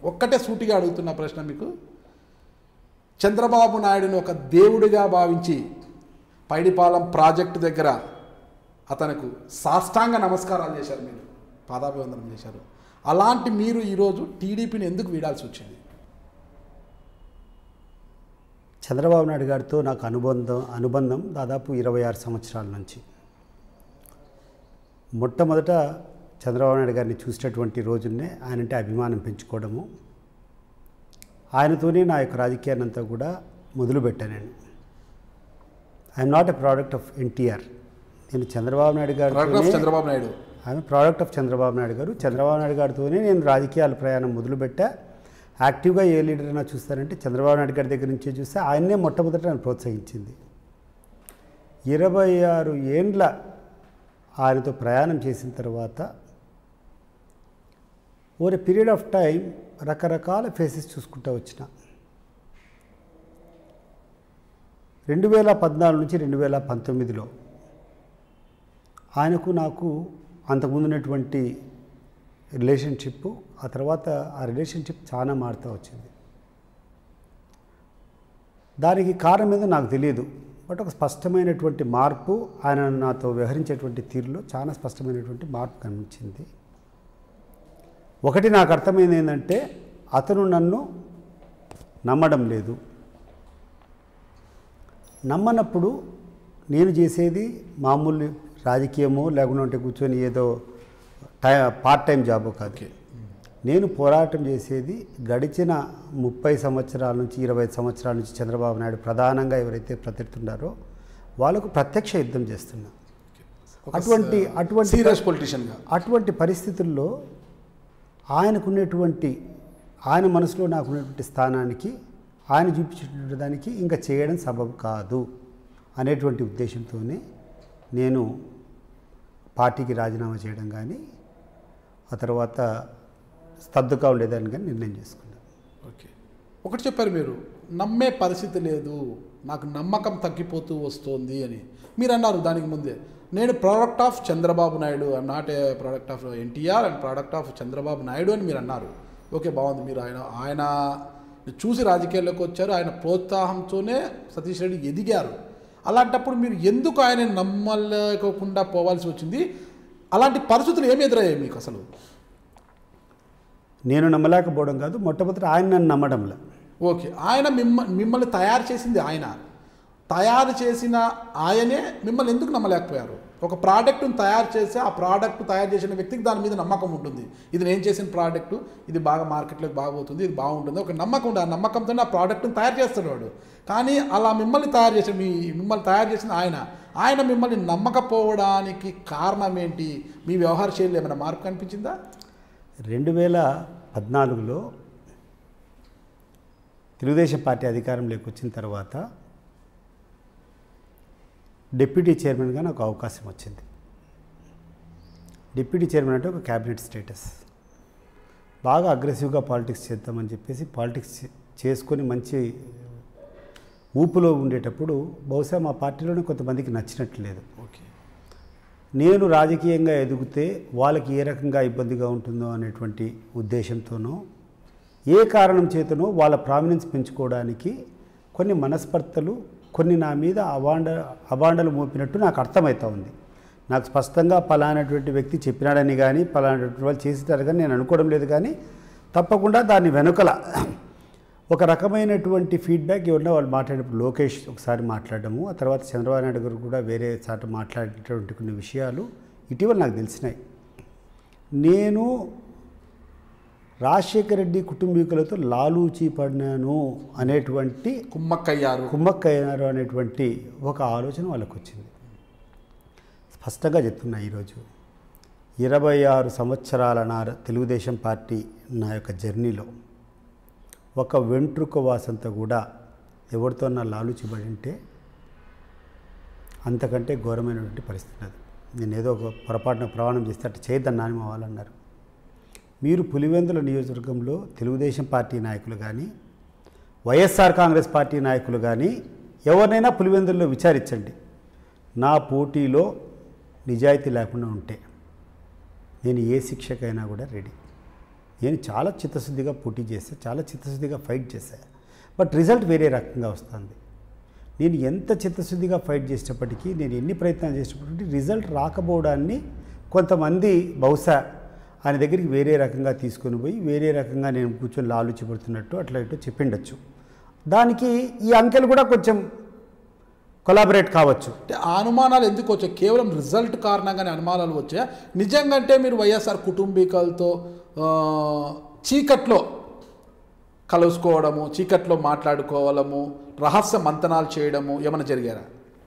ఒక్కటే సూటిగా అడుగుతున్న ప్రశ్న మీకు చంద్రబాబు నాయుడుని ఒక దేవుడిగా భావించి పైడిపాలెం ప్రాజెక్టు దగ్గర అతనికి సాష్టాంగ నమస్కారాలు చేశారు మీరు పాదాభివందనం చేశారు అలాంటి మీరు ఈరోజు టీడీపీని ఎందుకు వీడాల్సి వచ్చింది చంద్రబాబు నాయుడు గారితో నాకు అనుబంధం అనుబంధం దాదాపు ఇరవై ఆరు సంవత్సరాల నుంచి మొట్టమొదట చంద్రబాబు నాయుడు గారిని చూసినటువంటి రోజునే ఆయనంటే అభిమానం పెంచుకోవడము ఆయనతోనే నా యొక్క రాజకీయాన్ని అంతా కూడా మొదలుపెట్టాను నేను I'm not a product of NTR నేను చంద్రబాబు నాయుడు ప్రోడక్ట్ ఆఫ్ గారు చంద్రబాబు నాయుడు ఆమె ప్రోడక్ట్ ఆఫ్ చంద్రబాబు నాయుడు గారు చంద్రబాబు నాయుడు గారితోనే నేను రాజకీయాల ప్రయాణం మొదలుపెట్టా యాక్టివ్గా ఏ లీడర్ అయినా చూస్తారంటే చంద్రబాబు నాయుడు గారి దగ్గర నుంచే చూస్తే ఆయన్నే మొట్టమొదట నన్ను ప్రోత్సహించింది ఇరవై ఆరు ఏండ్ల ఆయనతో ప్రయాణం చేసిన తర్వాత over a period of time రకరకాల ఫేసెస్ చూసుకుంటూ వచ్చిన రెండు వేల పద్నాలుగు నుంచి రెండు వేల పంతొమ్మిదిలో ఆయనకు నాకు అంతకుముందు ఉన్నటువంటి రిలేషన్షిప్ ఆ తర్వాత ఆ రిలేషన్షిప్ చాలా మారుతూ వచ్చింది దానికి కారణం ఏదో నాకు తెలియదు బట్ ఒక స్పష్టమైనటువంటి మార్పు ఆయన నాతో వ్యవహరించేటువంటి తీరులో చాలా స్పష్టమైనటువంటి మార్పు కనిపించింది ఒకటి నాకు అర్థమైంది ఏంటంటే అతను నన్ను నమ్మడం లేదు నమ్మనప్పుడు నేను చేసేది మామూలు రాజకీయమో లేకుంటే కూర్చొని ఏదో టై పార్ట్ టైం జాబో కాదు ఓకే నేను పోరాటం చేసేది గడిచిన ముప్పై సంవత్సరాల నుంచి ఇరవై సంవత్సరాల నుంచి చంద్రబాబు నాయుడు ప్రధానంగా ఎవరైతే ప్రతిస్తున్నారో వాళ్ళకు ప్రత్యక్ష యుద్ధం చేస్తున్నా అటువంటి అటువంటి సీరియస్ పొలిటీషియన్గా అటువంటి పరిస్థితుల్లో ఆయనకున్నటువంటి ఆయన మనసులో నాకున్నటువంటి స్థానానికి ఆయన చూపించేటువంటి దానికి ఇంకా చేయడం సబబు కాదు అనేటువంటి ఉద్దేశంతోనే నేను పార్టీకి రాజీనామా చేయడం కానీ ఆ తర్వాత స్తబ్దుగా ఉండేదాన్ని కానీ నిర్ణయం చేసుకున్నాను ఓకే ఒకటి చెప్పారు మీరు నమ్మే పరిస్థితి లేదు నాకు నమ్మకం తగ్గిపోతూ వస్తోంది అని మీరు అన్నారు దానికి ముందే నేను product of Chandrababu Naidu I'm not a product of NTR and product of Chandrababu Naidu అని మీరు అన్నారు ఓకే బాగుంది మీరు ఆయన ఆయన చూసి రాజకీయాల్లోకి వచ్చారు ఆయన ప్రోత్సాహంతోనే సతీష్ రెడ్డి ఎదిగారు అలాంటప్పుడు మీరు ఎందుకు ఆయన నమ్మలేకోకుండా పోవాల్సి వచ్చింది అలాంటి పరిస్థితులు ఏమి ఎదురయ్యాయి మీకు అసలు నేను నమ్మలేకపోవడం కాదు మొట్టమొదటి ఆయన నన్ను నమ్మడంలే ఓకే ఆయన మిమ్మ మిమ్మల్ని తయారు చేసింది ఆయన తయారు చేసిన ఆయనే మిమ్మల్ని ఎందుకు నమ్మలేకపోయారు ఒక ప్రోడక్ట్ని తయారు చేస్తే ఆ ప్రోడక్ట్ తయారు చేసిన వ్యక్తికి దాని మీద నమ్మకం ఉంటుంది ఇది నేను చేసిన ప్రోడక్ట్ ఇది బాగా మార్కెట్లోకి బాగోతుంది ఇది బాగుంటుంది ఒక నమ్మకం ఉంటుంది ఆ నమ్మకంతో ఆ ప్రోడక్ట్ని తయారు చేస్తాడు వాడు కానీ అలా మిమ్మల్ని తయారు చేసిన మీ మిమ్మల్ని తయారు చేసిన ఆయన ఆయన మిమ్మల్ని నమ్మకపోవడానికి కారణం ఏంటి మీ వ్యవహార శైలి ఏమైనా మార్పు కనిపించిందా రెండు వేల పద్నాలుగులో తెలుగుదేశం పార్టీ అధికారంలోకి వచ్చిన తర్వాత డిప్యూటీ చైర్మన్గా నాకు అవకాశం వచ్చింది డిప్యూటీ చైర్మన్ అంటే ఒక క్యాబినెట్ స్టేటస్ బాగా అగ్రెసివ్గా పాలిటిక్స్ చేద్దామని చెప్పేసి పాలిటిక్స్ చే- చేసుకొని మంచి ఊపులో ఉండేటప్పుడు బహుశా మా పార్టీలోనే కొంతమందికి నచ్చినట్టు లేదు ఓకే నేను రాజకీయంగా ఎదిగితే వాళ్ళకి ఏ రకంగా ఇబ్బందిగా ఉంటుందో అనేటువంటి ఉద్దేశంతోనో ఏ కారణం చేతనో వాళ్ళ ప్రామినెన్స్ పెంచుకోవడానికి కొన్ని మనస్పర్ధలు కొన్ని నా మీద అవాండ అవాండలు మోపినట్టు నాకు అర్థమవుతా ఉంది నాకు స్పష్టంగా పలానటువంటి వ్యక్తి చెప్పినాడని కానీ పలానటువంటి వాళ్ళు చేసినారు కానీ నేను అనుకోవడం లేదు కానీ తప్పకుండా దాని వెనుకల ఒక రకమైనటువంటి ఫీడ్బ్యాక్ ఎవరినో వాళ్ళు మాట్లాడినప్పుడు లోకేష్ ఒకసారి మాట్లాడడము ఆ తర్వాత చంద్రబాబు నాయుడు గారు కూడా వేరే చాట మాట్లాడినటువంటి కొన్ని విషయాలు ఇటీవల నాకు తెలిసినాయి నేను రాజశేఖర రెడ్డి కుటుంబీకులతో లాలూచి పడినాను అనేటువంటి కుమ్మక్కయ్యారు కుమ్మక్కయ్యారు అనేటువంటి ఒక ఆలోచన వాళ్ళకు వచ్చింది స్పష్టంగా చెప్తున్నా ఈరోజు ఇరవై ఆరు సంవత్సరాల నా తెలుగుదేశం పార్టీ నా యొక్క జర్నీలో ఒక వెంట్రుక వాసంతా కూడా ఎవరితో నా లాలుచిబడి ఉంటే అంతకంటే ఘోరమైనటువంటి పరిస్థితి అది నేను ఏదో ఒక పొరపాటున ప్రమాణం చేస్తే అట్లా చేయొద్దని నాని మా వాళ్ళు అన్నారు మీరు పులివెందుల నియోజకవర్గంలో తెలుగుదేశం పార్టీ నాయకులు కానీ వైఎస్ఆర్ కాంగ్రెస్ పార్టీ నాయకులు కానీ ఎవరినైనా పులివెందుల్లో విచారించండి నా పోటీలో నిజాయితీ లేకుండా ఉంటే నేను ఏ శిక్షకైనా కూడా రెడీ నేను చాలా చిత్తశుద్ధిగా పోటీ చేశా చాలా చిత్తశుద్ధిగా ఫైట్ చేశా బట్ రిజల్ట్ వేరే రకంగా వస్తుంది నేను ఎంత చిత్తశుద్ధిగా ఫైట్ చేసేటప్పటికీ నేను ఎన్ని ప్రయత్నాలు చేసేటప్పటికీ రిజల్ట్ రాకపోవడాన్ని కొంతమంది బహుశా ఆయన దగ్గరికి వేరే రకంగా తీసుకొని పోయి వేరే రకంగా నేను కూర్చొని లాలుచిపడుతున్నట్టు అట్లా ఇటు చెప్పిండొచ్చు దానికి ఈ అంకెలు కూడా కొంచెం కొలాబరేట్ కావచ్చు అంటే ఆ అనుమానాలు ఎందుకు వచ్చాయి కేవలం రిజల్ట్ కారణంగానే అనుమానాలు వచ్చాయి నిజంగా అంటే మీరు వైఎస్ఆర్ కుటుంబీకులతో ఆ, చీకట్లో కలుసుకోవడము చీకట్లో మాట్లాడుకోవడము రహస్య మంతనాలు చేయడము ఏమైనా జరిగారా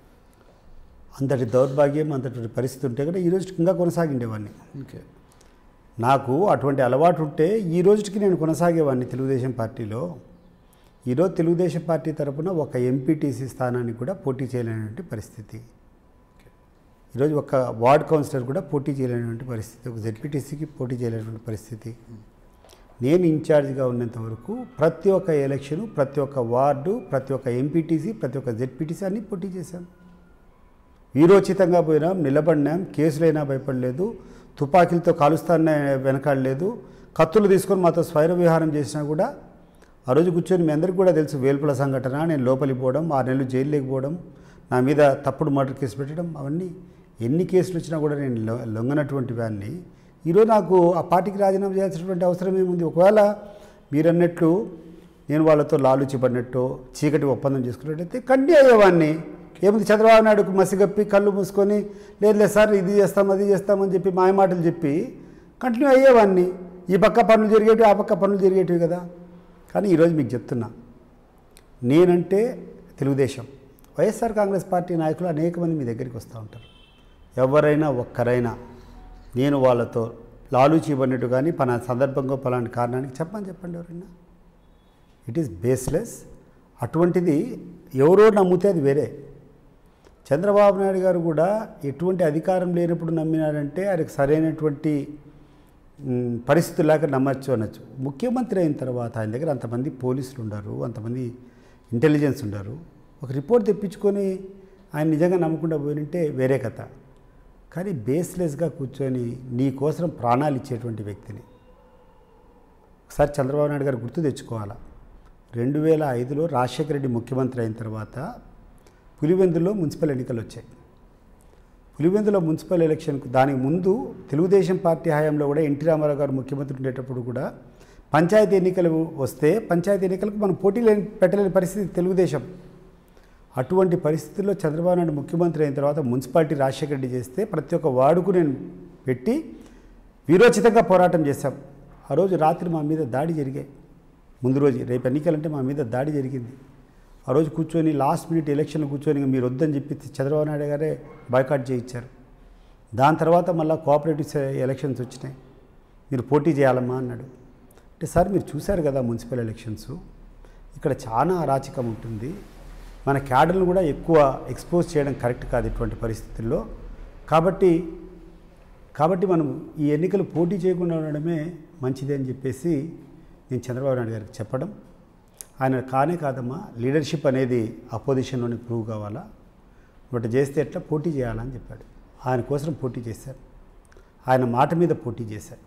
అంతటి దౌర్భాగ్యం అంతటి పరిస్థితి ఉంటే కూడా ఈ రోజుకి ఇంకా కొనసాగిండేవాడిని ఓకే నాకు అటువంటి అలవాటు ఉంటే ఈ రోజుకి నేను కొనసాగేవాడిని తెలుగుదేశం పార్టీలో ఈరోజు తెలుగుదేశం పార్టీ తరపున ఒక ఎంపీటీసీ స్థానాన్ని కూడా పోటీ చేయలేనటువంటి పరిస్థితి ఈరోజు ఒక వార్డ్ కౌన్సిలర్ కూడా పోటీ చేయలేనటువంటి పరిస్థితి ఒక జెడ్పీటీసీకి పోటీ చేయలేనటువంటి పరిస్థితి నేను ఇన్ఛార్జ్గా ఉన్నంత వరకు ప్రతి ఒక్క ఎలక్షను ప్రతి ఒక్క వార్డు ప్రతి ఒక్క ఎంపీటీసీ ప్రతి ఒక్క జెడ్పీటీసీ అన్నీ పోటీ చేశాం వీరోచితంగా పోయినాం నిలబడినాం కేసులైనా భయపడలేదు తుపాకీలతో కాలుస్తానే వెనకాడలేదు కత్తులు తీసుకొని మాతో స్వైర విహారం చేసినా కూడా ఆ రోజు కూర్చొని మీ అందరికీ కూడా తెలుసు వేల్పుల సంఘటన నేను లోపలికి పోవడం ఆరు నెలలు జైల్లోకి పోవడం నా మీద తప్పుడు మర్డర్ కేసు పెట్టడం అవన్నీ ఎన్ని కేసులు వచ్చినా కూడా నేను లొ- లొంగనటువంటి వాడిని ఈరోజు నాకు ఆ పార్టీకి రాజీనామా చేయాల్సినటువంటి అవసరం ఏముంది ఒకవేళ మీరన్నట్లు నేను వాళ్ళతో లాలుచిపడినట్టు చీకటి ఒప్పందం చేసుకున్నట్టయితే కంటి అయ్యేవాడిని ఏముంది చంద్రబాబు నాయుడుకు మసిగప్పి కళ్ళు మూసుకొని లేదు లేదు సార్ ఇది చేస్తాం అది చేస్తామని చెప్పి మాయ మాటలు చెప్పి కంటిన్యూ అయ్యేవాడిని ఈ పక్క పనులు జరిగేటివి ఆ పక్క పనులు జరిగేటివి కదా కానీ ఈరోజు మీకు చెప్తున్నా నేనంటే తెలుగుదేశం వైఎస్ఆర్ కాంగ్రెస్ పార్టీ నాయకులు అనేక మంది మీ దగ్గరికి వస్తూ ఉంటారు ఎవరైనా ఒక్కరైనా నేను వాళ్ళతో లాలూచి ఇవ్వనట్టు కానీ పలా సందర్భంగా పలాంటి కారణానికి చెప్పని చెప్పండి ఎవరైనా ఇట్ ఈస్ బేస్లెస్ అటువంటిది ఎవరో నమ్మితే అది వేరే చంద్రబాబు నాయుడు గారు కూడా ఎటువంటి అధికారం లేనప్పుడు నమ్మినాడంటే ఆయనకు సరైనటువంటి మ్, పరిస్థితులు లేక నమ్మచ్చు అనొచ్చు ముఖ్యమంత్రి అయిన తర్వాత ఆయన దగ్గర అంతమంది పోలీసులు ఉన్నారు అంతమంది ఇంటెలిజెన్స్ ఉన్నారు ఒక రిపోర్ట్ తెప్పించుకొని ఆయన నిజంగా నమ్మకుండా పోయినంటే వేరే కథ కానీ బేస్లెస్గా కూర్చొని నీ కోసం ప్రాణాలు ఇచ్చేటువంటి వ్యక్తిని ఒకసారి చంద్రబాబు నాయుడు గారు గుర్తు తెచ్చుకోవాలా రెండు వేల ఐదులో రాజశేఖర రెడ్డి ముఖ్యమంత్రి అయిన తర్వాత పులివెందులో మున్సిపల్ ఎన్నికలు వచ్చాయి పులివెందులో మున్సిపల్ ఎలక్షన్కు దానికి ముందు తెలుగుదేశం పార్టీ హయాంలో కూడా ఎన్టీ రామారావు గారు ముఖ్యమంత్రి ఉండేటప్పుడు కూడా పంచాయతీ ఎన్నికలు వస్తే పంచాయతీ ఎన్నికలకు మనం పోటీ లేని పెట్టలేని పరిస్థితి తెలుగుదేశం అటువంటి పరిస్థితుల్లో చంద్రబాబు నాయుడు ముఖ్యమంత్రి అయిన తర్వాత మున్సిపాలిటీ రాజశేఖర రెడ్డి చేస్తే ప్రతి ఒక్క వార్డుకు నేను పెట్టి వీరోచితంగా పోరాటం చేశాం ఆ రోజు రాత్రి మా మీద దాడి జరిగాయి ముందు రోజు రేపు ఎన్నికలంటే మా మీద దాడి జరిగింది ఆ రోజు కూర్చొని లాస్ట్ మినిట్ ఎలక్షన్లో కూర్చొని "ఇంక మీరు వద్దని చెప్పి చంద్రబాబు నాయుడు గారే బాయ్కాట్ చేయించారు దాని తర్వాత మళ్ళీ కోఆపరేటివ్ ఎలక్షన్స్ వచ్చినాయి మీరు పోటీ చేయాలమ్మా అన్నాడు అంటే సార్ మీరు చూశారు కదా మున్సిపల్ ఎలక్షన్స్ ఇక్కడ చాలా అరాచకం ఉంటుంది మన క్యాడర్ను కూడా ఎక్కువ ఎక్స్పోజ్ చేయడం కరెక్ట్ కాదు ఇటువంటి పరిస్థితుల్లో కాబట్టి కాబట్టి మనం ఈ ఎన్నికలు పోటీ చేయకుండా ఉండడమే మంచిది అని చెప్పేసి నేను చంద్రబాబు నాయుడు గారికి చెప్పడం ఆయన కానే కాదమ్మా లీడర్షిప్ అనేది అపోజిషన్లోనే ప్రూవ్ కావాలా ఒకటి చేస్తే ఎట్లా పోటీ చేయాలని చెప్పాడు ఆయన కోసం పోటీ చేశారు ఆయన మాట మీద పోటీ చేశారు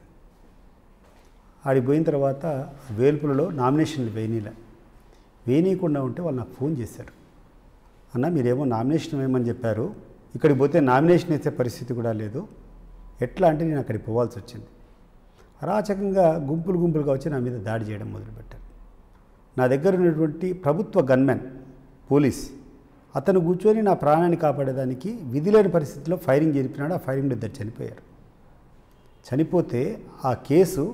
ఆడికి పోయిన తర్వాత వేల్పులలో నామినేషన్లు వేయనీలే వేయనీయకుండా ఉంటే వాళ్ళు నాకు ఫోన్ చేశారు అన్న మీరేమో నామినేషన్ వేయమని చెప్పారు ఇక్కడికి పోతే నామినేషన్ వేసే పరిస్థితి కూడా లేదు ఎట్లా అంటే నేను అక్కడికి పోవాల్సి వచ్చింది అరాచకంగా గుంపులు గుంపులుగా వచ్చి నా మీద దాడి చేయడం మొదలుపెట్టారు నా దగ్గర ఉన్నటువంటి ప్రభుత్వ గన్మెన్ పోలీస్ అతను కూర్చొని నా ప్రాణాన్ని కాపాడేదానికి విధి లేని పరిస్థితిలో ఫైరింగ్ జరిపినాడు ఆ ఫైరింగ్లో ఇద్దరు చనిపోయారు చనిపోతే ఆ కేసు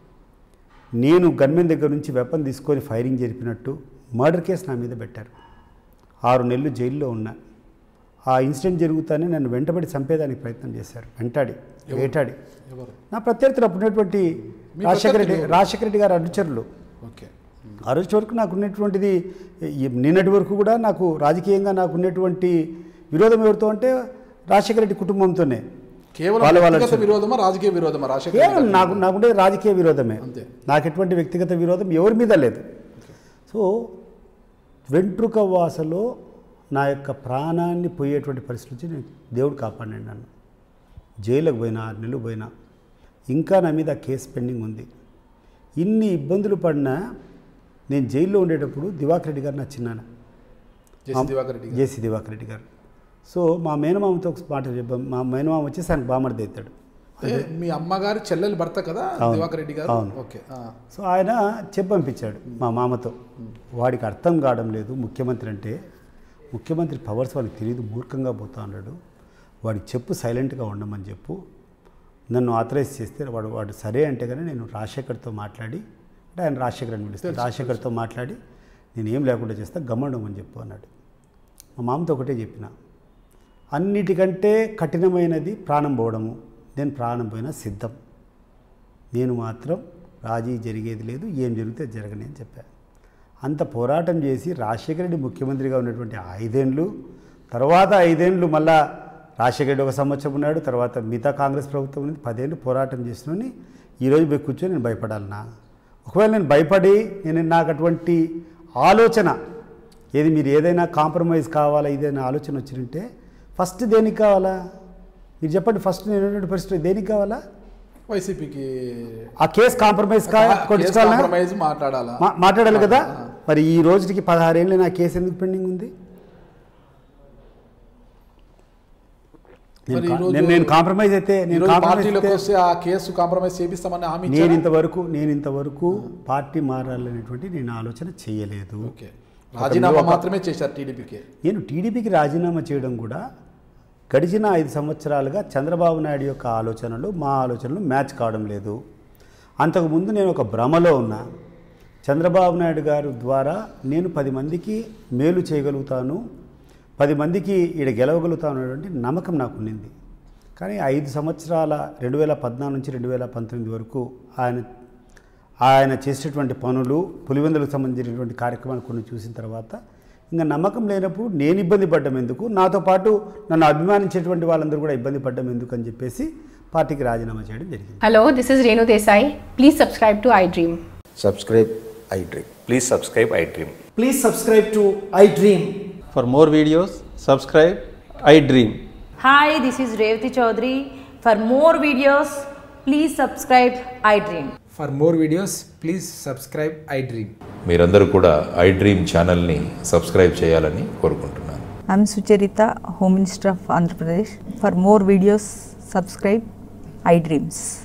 నేను గన్మెన్ దగ్గర నుంచి వెపన్ తీసుకొని ఫైరింగ్ జరిపినట్టు మర్డర్ కేసు నా మీద పెట్టారు ఆరు నెలలు జైల్లో ఉన్నా ఆ ఇన్సిడెంట్ జరుగుతానే నన్ను వెంటబడి చంపేదానికి ప్రయత్నం చేశారు వెంటాడి వేటాడి ఎవరు నా ప్రత్యర్థులు అప్పుడు ఉన్నటువంటి మీ రాజశేఖర రెడ్డి ప్రత్యర్థులు? రాజశేఖర రెడ్డి గారి అనుచరులు ఓకే ఆ రోజు వరకు నాకు ఉన్నటువంటిది ఈ నిన్నటి వరకు కూడా నాకు రాజకీయంగా నాకు ఉన్నటువంటి విరోధం ఎవరితో అంటే రాజశేఖర రెడ్డి కుటుంబంతోనే కేవలం వాళ్ళ వాళ్ళ వ్యక్తిగత విరోధమా రాజకీయ విరోధమా రాజశేఖర్ కేవలం నాకు నాకుండే రాజకీయ విరోధమే అంతే. నాకు ఎటువంటి వ్యక్తిగత విరోధం ఎవరి మీద లేదు సో వెంట్రుక వాసలో నా యొక్క ప్రాణాన్ని పోయేటువంటి పరిస్థితి నుంచి నేను దేవుడు కాపాడినాడు నన్ను జైలుకు పోయినా ఆరు నెలలు పోయినా ఇంకా నా మీద కేసు పెండింగ్ ఉంది ఇన్ని ఇబ్బందులు పడినా నేను జైల్లో ఉండేటప్పుడు దివాకర్ రెడ్డి గారు నా చిన్నాన్న జేసీ దివాకర్ రెడ్డి గారు. జేసీ దివాకర్ రెడ్డి గారు సో మా మేనమామతో ఒక మాట చెప్పాం మా మేనమామ వచ్చేసి ఆయనకు బామర్ది అవుతాడు ఏ, మీ అమ్మగారి చెల్లెలు భర్త కదా అవును. దివాకర్ రెడ్డి గారు అవును. ఓకే ఆ. సో ఆయన చెప్పంపించాడు మా మామతో వాడికి అర్థం కావడం లేదు ముఖ్యమంత్రి అంటే ముఖ్యమంత్రి పవర్స్ వాడికి తెలియదు మూర్ఖంగా పోతా ఉన్నాడు వాడికి చెప్పు సైలెంట్గా ఉండమని చెప్పు నన్ను ఆథరైజ్ చేస్తే వాడు వాడు సరే అంటే కానీ నేను రాజశేఖర్తో మాట్లాడి అంటే ఆయన రాజశేఖర్ అని పిలుస్తాను రాజశేఖర్తో మాట్లాడి నేను ఏం లేకుండా చేస్తా గమ్మడమని చెప్పు అన్నాడు మా మామతో ఒకటే చెప్పిన అన్నిటికంటే కఠినమైనది ప్రాణం పోవడము నేను ప్రాణం పోయినా సిద్ధం నేను మాత్రం రాజీ జరిగేది లేదు ఏం జరిగితే అది జరగని అని చెప్పాను అంత పోరాటం చేసి రాజశేఖర రెడ్డి ముఖ్యమంత్రిగా ఉన్నటువంటి ఐదేండ్లు తర్వాత ఐదేండ్లు మళ్ళా రాజశేఖర రెడ్డి ఒక సంవత్సరం ఉన్నాడు తర్వాత మిగతా కాంగ్రెస్ ప్రభుత్వం ఉంది పదేళ్ళు పోరాటం చేసినని ఈరోజు పోయి కూర్చొని నేను భయపడాలనా ఒకవేళ నేను భయపడి నేను నాకు అటువంటి ఆలోచన ఏది మీరు ఏదైనా కాంప్రమైజ్ కావాలా ఇదైనా ఆలోచన వచ్చింటే ఫస్ట్ దేనికి కావాలా మీరు చెప్పండి ఫస్ట్ నేను ఉన్నటువంటి పరిస్థితి దేనికి కావాలా వైసీపీకి ఆ కేసు కాంప్రమైజ్ కా కేసు కొట్టించుకోవాలా కాంప్రమైజ్ మాట్లాడాలా మా- మాట్లాడాలి కదా ఆ. మరి ఈ రోజుకి పదహారేళ్ళు నా కేసు ఎందుకు పెండింగ్ ఉంది నేను మరి కా- ఈరోజు- నేను నేను కాంప్రమైజ్ అయితే నేను ఈరోజు కాంప్రమైజ్ పార్టీలోకి అయితే వస్తే ఆ కేసు కాంప్రమైజ్ చేపిస్తామని హామీ నేను ఇచ్చారా? ఇంతవరకు నేను ఇంతవరకు పార్టీ మారాలనేటువంటి నేను ఆలోచన చేయలేదు ఓకే రాజీనామా మాత్రమే చేశారు టీడీపీకి నేను టీడీపీకి రాజీనామా చేయడం కూడా గడిచిన ఐదు సంవత్సరాలుగా చంద్రబాబు నాయుడు యొక్క ఆలోచనలు మా ఆలోచనలు మ్యాచ్ కావడం లేదు అంతకుముందు నేను ఒక భ్రమలో ఉన్నా చంద్రబాబు నాయుడు గారు ద్వారా నేను పది మందికి మేలు చేయగలుగుతాను పది మందికి ఈడ గెలవగలుగుతాను అనేటువంటి నమ్మకం నాకు ఉండింది కానీ ఐదు సంవత్సరాల రెండు వేల పద్నాలుగు నుంచి రెండు వేల పంతొమ్మిది వరకు ఆయన ఆయన చేసేటువంటి పనులు పులివెందులకు సంబంధించినటువంటి కార్యక్రమాలు కొన్ని చూసిన తర్వాత ఇంకా నమ్మకం లేనప్పుడు నేను ఇబ్బంది పడ్డం ఎందుకు నాతో పాటు నన్ను అభిమానించేటువంటి వాళ్ళందరూ కూడా ఇబ్బంది పడ్డం ఎందుకు అని చెప్పేసి పార్టీకి రాజీనామా చేయడం జరిగింది Hello, this is Renu Desai. Please subscribe to iDream. subscribe iDream. Please subscribe iDream. Please subscribe to iDream. For more videos, subscribe iDream. Hi, this is Revati Chaudhary. For more videos, please subscribe iDream. For more videos, please subscribe iDream. మీరందరూ కూడా iDream ఛానల్ని subscribe చేయాలని కోరుకుంటున్నాను I'm Sucharita, Home Minister of Andhra Pradesh. For more videos, subscribe iDreams.